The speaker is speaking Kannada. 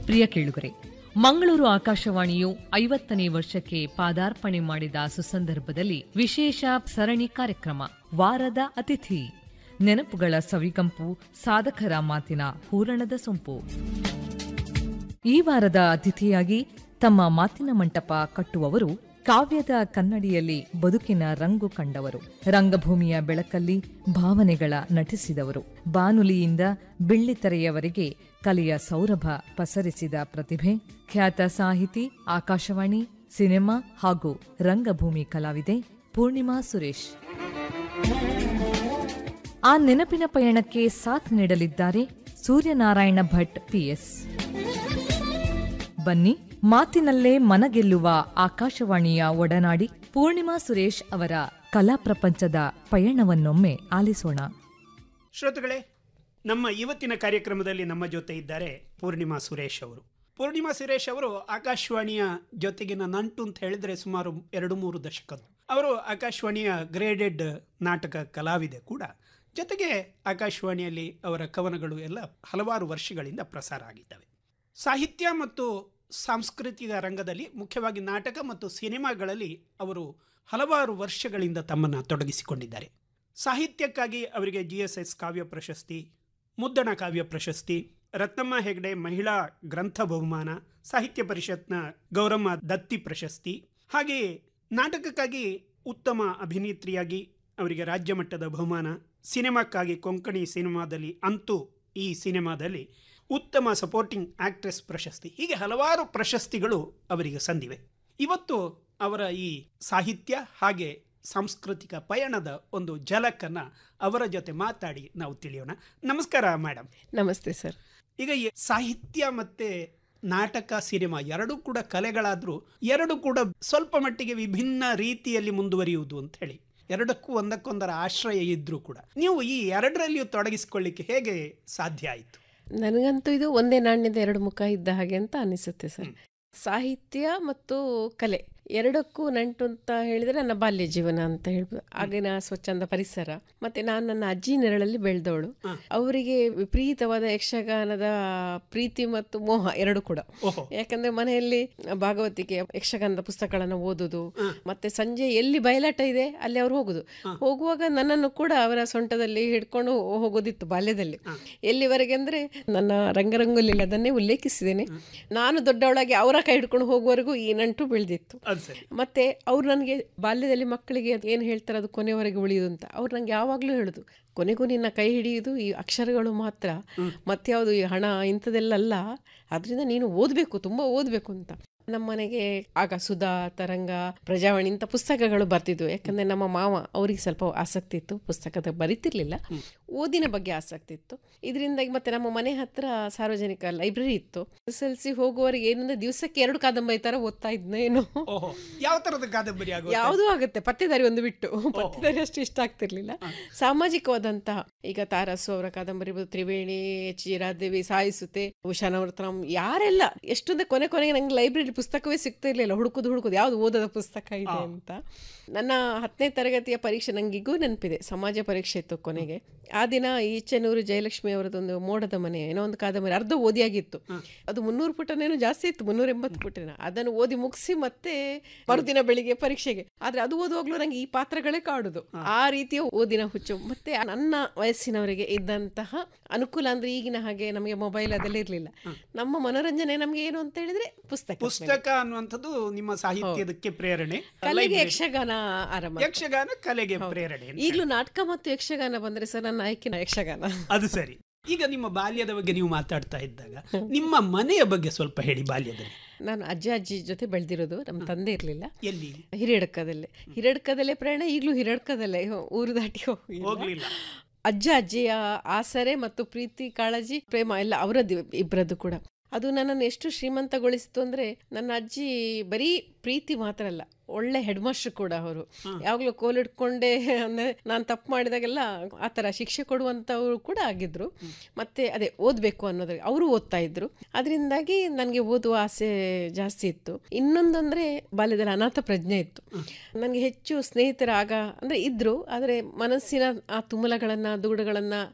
ಪ್ರಿಯ ಕೇಳುಗರೆ ಮಂಗಳೂರು ಆಕಾಶವಾಣಿಯು ಐವತ್ತನೇ ವರ್ಷಕ್ಕೆ ಪಾದಾರ್ಪಣೆ ಮಾಡಿದ ಸುಸಂದರ್ಭದಲ್ಲಿ ವಿಶೇಷ ಸರಣಿ ಕಾರ್ಯಕ್ರಮ ವಾರದ ಅತಿಥಿ ನೆನಪುಗಳ ಸವಿಗಂಪು ಸಾಧಕರ ಮಾತಿನ ಹೂರಣದ ಸೊಂಪು ಈ ವಾರದ ಅತಿಥಿಯಾಗಿ ತಮ್ಮ ಮಾತಿನ ಮಂಟಪ ಕಟ್ಟುವವರು ಕಾವ್ಯದ ಕನ್ನಡಿಯಲ್ಲಿ ಬದುಕಿನ ರಂಗು ಕಂಡವರು ರಂಗಭೂಮಿಯ ಬೆಳಕಲ್ಲಿ ಭಾವನೆಗಳ ನಟಿಸಿದವರು ಬಾನುಲಿಯಿಂದ ಬೆಳ್ಳಿತೆರೆಯವರೆಗೆ ಕಲೆಯ ಸೌರಭ ಪಸರಿಸಿದ ಪ್ರತಿಭೆ ಖ್ಯಾತ ಸಾಹಿತಿ ಆಕಾಶವಾಣಿ ಸಿನಿಮಾ ಹಾಗೂ ರಂಗಭೂಮಿ ಕಲಾವಿದೆ ಪೂರ್ಣಿಮಾ ಸುರೇಶ್ ಆ ನೆನಪಿನ ಪಯಣಕ್ಕೆ ಸಾಥ್ ನೀಡಲಿದ್ದಾರೆ ಸೂರ್ಯನಾರಾಯಣ ಭಟ್ ಪಿಎಸ್ ಬನ್ನಿ ಮಾತಿನಲ್ಲೇ ಮನಗೆಲ್ಲುವ ಆಕಾಶವಾಣಿಯ ಒಡನಾಡಿ ಪೂರ್ಣಿಮಾ ಸುರೇಶ್ ಅವರ ಕಲಾ ಪ್ರಪಂಚದ ಪಯಣವನ್ನೊಮ್ಮೆ ಆಲಿಸೋಣ ಶ್ರೋತೃಗಳೇ ನಮ್ಮ ಇವತ್ತಿನ ಕಾರ್ಯಕ್ರಮದಲ್ಲಿ ನಮ್ಮ ಜೊತೆ ಇದ್ದಾರೆ ಪೂರ್ಣಿಮಾ ಸುರೇಶ್ ಅವರು ಪೂರ್ಣಿಮಾ ಸುರೇಶ್ ಅವರು ಆಕಾಶವಾಣಿಯ ಜೊತೆಗಿನ ನಂಟು ಅಂತ ಹೇಳಿದ್ರೆ ಸುಮಾರು ಎರಡು ಮೂರು ದಶಕದ್ದು ಅವರು ಆಕಾಶವಾಣಿಯ ಗ್ರೇಡೆಡ್ ನಾಟಕ ಕಲಾವಿದೆ ಕೂಡ ಜೊತೆಗೆ ಆಕಾಶವಾಣಿಯಲ್ಲಿ ಅವರ ಕವನಗಳು ಎಲ್ಲ ಹಲವಾರು ವರ್ಷಗಳಿಂದ ಪ್ರಸಾರ ಆಗಿದ್ದಾವೆ ಸಾಹಿತ್ಯ ಮತ್ತು ಸಾಂಸ್ಕೃತಿಕ ರಂಗದಲ್ಲಿ ಮುಖ್ಯವಾಗಿ ನಾಟಕ ಮತ್ತು ಸಿನಿಮಾಗಳಲ್ಲಿ ಅವರು ಹಲವಾರು ವರ್ಷಗಳಿಂದ ತಮ್ಮನ್ನು ತೊಡಗಿಸಿಕೊಂಡಿದ್ದಾರೆ ಸಾಹಿತ್ಯಕ್ಕಾಗಿ ಅವರಿಗೆ ಜಿ ಎಸ್ ಎಸ್ ಕಾವ್ಯ ಪ್ರಶಸ್ತಿ ಮುದ್ದಣ ಕಾವ್ಯ ಪ್ರಶಸ್ತಿ ರತ್ನಮ್ಮ ಹೆಗ್ಡೆ ಮಹಿಳಾ ಗ್ರಂಥ ಬಹುಮಾನ ಸಾಹಿತ್ಯ ಪರಿಷತ್ನ ಗೌರಮ್ಮ ದತ್ತಿ ಪ್ರಶಸ್ತಿ ಹಾಗೆಯೇ ನಾಟಕಕ್ಕಾಗಿ ಉತ್ತಮ ಅಭಿನೇತ್ರಿಯಾಗಿ ಅವರಿಗೆ ರಾಜ್ಯ ಮಟ್ಟದ ಬಹುಮಾನ ಸಿನಿಮಾಕ್ಕಾಗಿ ಕೊಂಕಣಿ ಸಿನಿಮಾದಲ್ಲಿ ಅಂತೂ ಈ ಸಿನಿಮಾದಲ್ಲಿ ಉತ್ತಮ ಸಪೋರ್ಟಿಂಗ್ ಆಕ್ಟ್ರೆಸ್ ಪ್ರಶಸ್ತಿ ಹೀಗೆ ಹಲವಾರು ಪ್ರಶಸ್ತಿಗಳು ಅವರಿಗೆ ಸಂದಿವೆ ಇವತ್ತು ಅವರ ಈ ಸಾಹಿತ್ಯ ಹಾಗೆ ಸಾಂಸ್ಕೃತಿಕ ಪಯಣದ ಒಂದು ಜಲಕನ್ನ ಅವರ ಜೊತೆ ಮಾತಾಡಿ ನಾವು ತಿಳಿಯೋಣ ನಮಸ್ಕಾರ ಮೇಡಮ್ ನಮಸ್ತೆ ಸರ್ ಈಗ ಈ ಸಾಹಿತ್ಯ ಮತ್ತೆ ನಾಟಕ ಸಿನಿಮಾ ಎರಡೂ ಕೂಡ ಕಲೆಗಳಾದರೂ ಎರಡು ಕೂಡ ಸ್ವಲ್ಪ ಮಟ್ಟಿಗೆ ವಿಭಿನ್ನ ರೀತಿಯಲ್ಲಿ ಮುಂದುವರಿಯುವುದು ಅಂತ ಹೇಳಿ ಎರಡಕ್ಕೂ ಒಂದಕ್ಕೊಂದರ ಆಶ್ರಯ ಇದ್ರೂ ಕೂಡ ನೀವು ಈ ಎರಡರಲ್ಲಿಯೂ ತೊಡಗಿಸಿಕೊಳ್ಳಿಕ್ಕೆ ಹೇಗೆ ಸಾಧ್ಯ ಆಯಿತು ನನಗಂತೂ ಇದು ಒಂದೇ ನಾಣ್ಯದ ಎರಡು ಮುಖ ಇದ್ದ ಹಾಗೆ ಅಂತ ಅನಿಸುತ್ತೆ ಸರ್ ಸಾಹಿತ್ಯ ಮತ್ತು ಕಲೆ ಎರಡಕ್ಕೂ ನಂಟು ಅಂತ ಹೇಳಿದ್ರೆ ನನ್ನ ಬಾಲ್ಯ ಜೀವನ ಅಂತ ಹೇಳ್ಬೋದು ಆಗಿನ ಸ್ವಚ್ಛಂದ ಪರಿಸರ ಮತ್ತೆ ನಾನು ನನ್ನ ಅಜ್ಜಿ ನೆರಳಲ್ಲಿ ಬೆಳೆದವಳು ಅವರಿಗೆ ವಿಪರೀತವಾದ ಯಕ್ಷಗಾನದ ಪ್ರೀತಿ ಮತ್ತು ಮೋಹ ಎರಡು ಕೂಡ ಓಹೋ ಯಾಕಂದ್ರೆ ಮನೆಯಲ್ಲಿ ಭಾಗವತಿಕೆ ಯಕ್ಷಗಾನದ ಪುಸ್ತಕಗಳನ್ನು ಓದುದು ಮತ್ತೆ ಸಂಜೆ ಎಲ್ಲಿ ಬಯಲಾಟ ಇದೆ ಅಲ್ಲಿ ಅವರು ಹೋಗುದು ಹೋಗುವಾಗ ನನ್ನನ್ನು ಕೂಡ ಅವರ ಸೊಂಟದಲ್ಲಿ ಹಿಡ್ಕೊಂಡು ಹೋಗೋದಿತ್ತು ಬಾಲ್ಯದಲ್ಲಿ ಎಲ್ಲಿವರೆಗೆ ಅಂದ್ರೆ ನನ್ನ ರಂಗರಂಗೋಲಿ ಅದನ್ನೇ ಉಲ್ಲೇಖಿಸಿದ್ದೇನೆ ನಾನು ದೊಡ್ಡವಳಾಗಿ ಅವರ ಕೈ ಹಿಡ್ಕೊಂಡು ಹೋಗುವವರೆಗೂ ಈ ನಂಟು ಬೆಳೆದಿತ್ತು ಅದು ಸರಿ ಮತ್ತೆ ಅವ್ರು ನನಗೆ ಬಾಲ್ಯದಲ್ಲಿ ಮಕ್ಕಳಿಗೆ ಏನು ಹೇಳ್ತಾರೆ ಅದು ಕೊನೆವರೆಗೆ ಉಳಿಯುದು ಅಂತ ಅವ್ರು ನಂಗೆ ಯಾವಾಗಲೂ ಹೇಳುದು ಕೊನೆಗೂ ನಿನ್ನ ಕೈ ಹಿಡಿಯುವುದು ಈ ಅಕ್ಷರಗಳು ಮಾತ್ರ ಮತ್ಯಾವುದು ಈ ಹಣ ಇಂಥದ್ದೆಲ್ಲ ಅಲ್ಲ ಅದರಿಂದ ನೀನು ಓದಬೇಕು ತುಂಬ ಓದಬೇಕು ಅಂತ ನಮ್ಮ ಮನೆಗೆ ಆಗ ಸುಧಾ ತರಂಗ ಪ್ರಜಾವಾಣಿ ಇಂಥ ಪುಸ್ತಕಗಳು ಬರ್ತಿದ್ವು ಯಾಕಂದ್ರೆ ನಮ್ಮ ಮಾವ ಅವ್ರಿಗೆ ಸ್ವಲ್ಪ ಆಸಕ್ತಿ ಇತ್ತು ಪುಸ್ತಕದ ಬರಿತಿರ್ಲಿಲ್ಲ ಓದಿನ ಬಗ್ಗೆ ಆಸಕ್ತಿ ಇತ್ತು ಇದರಿಂದಾಗಿ ಮತ್ತೆ ನಮ್ಮ ಮನೆ ಹತ್ರ ಸಾರ್ವಜನಿಕ ಲೈಬ್ರರಿ ಇತ್ತು ಎಸ್ ಎಲ್ ಸಿ ಹೋಗುವವರೆಗೆ ಏನಂದ್ರೆ ದಿವಸಕ್ಕೆ ಎರಡು ಕಾದಂಬರಿ ತರ ಓದ್ತಾ ಇದ್ನೇನೋ ಓಹೋ ಯಾವ ತರದ ಕಾದಂಬರಿ ಆಗೋ ಯಾವುದೂ ಆಗುತ್ತೆ ಪತ್ತೆದಾರಿ ಒಂದು ಬಿಟ್ಟು ಪತ್ತೆದಾರಿ ಅಷ್ಟು ಇಷ್ಟ ಆಗ್ತಿರ್ಲಿಲ್ಲ ಸಾಮಾಜಿಕವಾದಂತಹ ಈಗ ತಾರಸು ಅವರ ಕಾದಂಬರಿ ಇರ್ಬೋದು, ತ್ರಿವೇಣಿ ಎಚ್ ಜಿ ರಾದೇವಿ ಸಾಯಿಸುತ್ತೆ ಉಷಾ ನವರತ್ನಂ ಯಾರೆಲ್ಲ ಎಷ್ಟೊಂದೇ ಕೊನೆ ಕೊನೆಗೆ ನಂಗೆ ಲೈಬ್ರರಿ ಪುಸ್ತಕವೇ ಸಿಗ್ತಾ ಇರ್ಲಿಲ್ಲ ಹುಡುಕುದು ಹುಡುಕುದು ಯಾವ್ದು ಓದದ ಪುಸ್ತಕ ಇದೆ ಅಂತ ನನ್ನ ಹತ್ತನೇ ತರಗತಿಯ ಪರೀಕ್ಷೆ ನಂಗಿಗೂ ನೆನಪಿದೆ ಸಮಾಜ ಪರೀಕ್ಷೆ ಇತ್ತು ಕೊನೆಗೆ ಆ ದಿನ ಈಚೆನೂರು ಜಯಲಕ್ಷ್ಮಿ ಅವರದೊಂದು ಮೋಡದ ಮನೆ ಏನೋ ಒಂದು ಕಾದಂಬರಿ ಅರ್ಧ ಓದಿಯಾಗಿತ್ತು ಅದು ಮುನ್ನೂರು ಪುಟನೇನೋ ಜಾಸ್ತಿ ಇತ್ತು ಮುನ್ನೂರ ಎಂಬತ್ತು ಪುಟನ ಅದನ್ನು ಓದಿ ಮುಗಿಸಿ ಮತ್ತೆ ಮರುದಿನ ಬೆಳಿಗ್ಗೆ ಪರೀಕ್ಷೆಗೆ ಆದ್ರೆ ಅದು ಓದುವಾಗ್ಲೂ ನಂಗೆ ಈ ಪಾತ್ರಗಳೇ ಕಾಡುದು ಆ ರೀತಿಯ ಓದಿನ ಹುಚ್ಚು ಮತ್ತೆ ನನ್ನ ವಯಸ್ಸಿನವರಿಗೆ ಇದ್ದಂತಹ ಅನುಕೂಲ ಅಂದ್ರೆ ಈಗಿನ ಹಾಗೆ ನಮಗೆ ಮೊಬೈಲ್ ಅದೆಲ್ಲ ಇರ್ಲಿಲ್ಲ ನಮ್ಮ ಮನೋರಂಜನೆ ನಮ್ಗೆ ಏನು ಅಂತ ಹೇಳಿದ್ರೆ ಪುಸ್ತಕ ಪುಸ್ತಕ ಅನ್ನುವಂಥದ್ದು ನಿಮ್ಮ ಸಾಹಿತ್ಯದಕ್ಕೆ ಪ್ರೇರಣೆ ಕಲೆಗೆ ಯಕ್ಷಗಾನ ಆರಂಭ ಯಕ್ಷಗಾನ ಕಲೆಗೆ ಪ್ರೇರಣೆ ಈಗಲೂ ನಾಟಕ ಮತ್ತು ಯಕ್ಷಗಾನ ಬಂದ್ರೆ ಸರ್ ನನ್ನ ಆಯ್ಕೆನ ಯಕ್ಷಗಾನ ಅದು ಸರಿ ಈಗ ನಿಮ್ಮ ಬಾಲ್ಯದ ಬಗ್ಗೆ ನೀವು ಮಾತಾಡ್ತಾ ಇದ್ದಾಗ ನಿಮ್ಮ ಮನೆಯ ಬಗ್ಗೆ ಸ್ವಲ್ಪ ಹೇಳಿ ಬಾಲ್ಯದಲ್ಲಿ ನಾನು ಅಜ್ಜ ಅಜ್ಜಿ ಜೊತೆ ಬೆಳೆದಿರೋದು ನಮ್ಮ ತಂದೆ ಇರಲಿಲ್ಲ ಎಲ್ಲಿ ಹಿರಿಯಡ್ಕದಲ್ಲೇ ಹಿರಿಯಡ್ಕದಲ್ಲೇ ಪ್ರಯಾಣ ಈಗಲೂ ಹಿರಿಯಡ್ಕದಲ್ಲೇ ಊರು ದಾಟಿ ಹೋಗಿ ಹೋಗ್ಲಿಲ್ಲ ಅಜ್ಜ ಅಜ್ಜಿಯ ಆಸರೆ ಮತ್ತು ಪ್ರೀತಿ ಕಾಳಜಿ ಪ್ರೇಮ ಎಲ್ಲ ಅವರದ್ದು ಇಬ್ಬರದ್ದು ಕೂಡ ಅದು ನನ್ನನ್ನು ಎಷ್ಟು ಶ್ರೀಮಂತಗೊಳಿಸಿತು ಅಂದ್ರೆ ನನ್ನ ಅಜ್ಜಿ ಬರೀ ಪ್ರೀತಿ ಮಾತ್ರ ಅಲ್ಲ ಒಳ್ಳೆ ಹೆಡ್ ಮಾಸ್ಟರ್ ಕೂಡ ಅವರು ಯಾವಾಗಲೂ ಕೋಲಿಡ್ಕೊಂಡೇ ಅಂದ್ರೆ ನಾನು ತಪ್ಪು ಮಾಡಿದಾಗೆಲ್ಲ ಆ ಥರ ಶಿಕ್ಷೆ ಕೊಡುವಂಥವ್ರು ಕೂಡ ಆಗಿದ್ರು ಮತ್ತೆ ಅದೇ ಓದಬೇಕು ಅನ್ನೋದ್ರೆ ಅವರು ಓದ್ತಾ ಇದ್ರು ಅದರಿಂದಾಗಿ ನನಗೆ ಓದುವ ಆಸೆ ಜಾಸ್ತಿ ಇತ್ತು ಇನ್ನೊಂದಂದ್ರೆ ಬಾಲ್ಯದಲ್ಲಿ ಅನಾಥ ಪ್ರಜ್ಞೆ ಇತ್ತು ನನಗೆ ಹೆಚ್ಚು ಸ್ನೇಹಿತರ ಆಗ ಅಂದ್ರೆ ಇದ್ರು ಆದರೆ ಮನಸ್ಸಿನ ಆ ತುಮಲಗಳನ್ನ ದುಗುಡಗಳನ್ನ